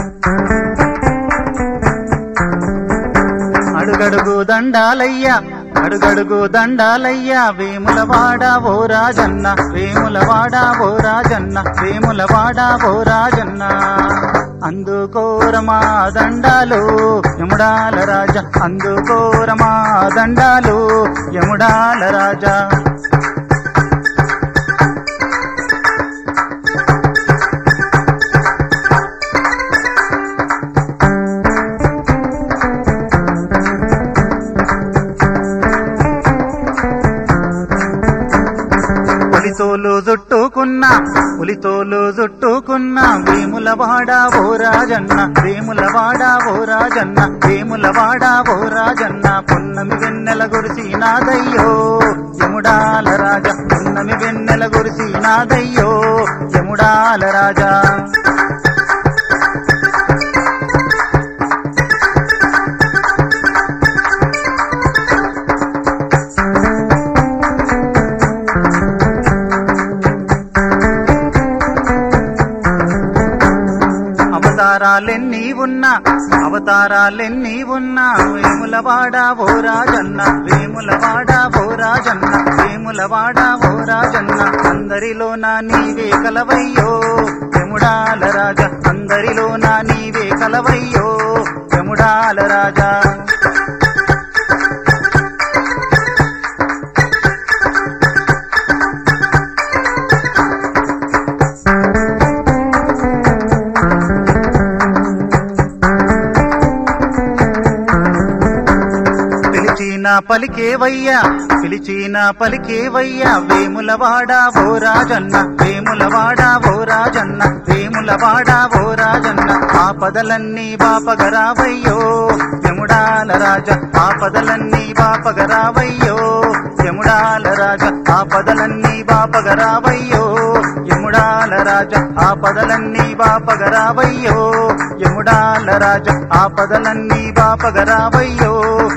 అడుగడుగు దండాలయ్యా అడుగడుగు దండాలయ్యా వేములవాడ ఓ రాజన్న వేములవాడ ఓ రాజన్న వేములవాడ ఓ రాజన్న అందుకోరమా దండాలు యముడాల రాజా అందుకోరమా దండాలు యముడాల రాజా పులితోలు జుట్టుకున్న పులితోలు జుట్టుకున్న వేములవాడ ఓ రాజన్న వేములవాడ ఓ రాజన్న వేములవాడ ఓ రాజన్న పున్నమి వెన్నెల గురిసి నాదయ్యో యముడాల రాజా పున్నమి వెన్నెల గురిసి నాదయ్యో యముడాల రాజా అవతారాలెన్ని ఉన్నా అవతారాలెన్ని ఉన్నా వేములవాడ ఓ రాజన్న వేములవాడ ఓ రాజన్న వేములవాడ ఓ రాజన్న అందరిలో నా నీవే కలవయ్యో యముడాల రాజా అందరిలో నా నీవే కలవయ్యో యముడాల రాజా పిలిచిన పలికేవయ్యా పిలిచిన పలికేవయ్యా వేములవాడ ఓ రాజన్న వేములవాడ ఓ రాజన్న వేములవాడ ఓ రాజన్న ఆపదలన్నీ బాపగరావయ్యో యముడాల రాజా ఆపదలన్నీ బాపగరావయ్యో యముడాల రాజా ఆపదలన్నీ బాపగరావయ్యో యముడాల రాజా ఆపదలన్నీ బాపగరావయ్యో యముడాల రాజా ఆపదలన్నీ బాపగరావయ్యో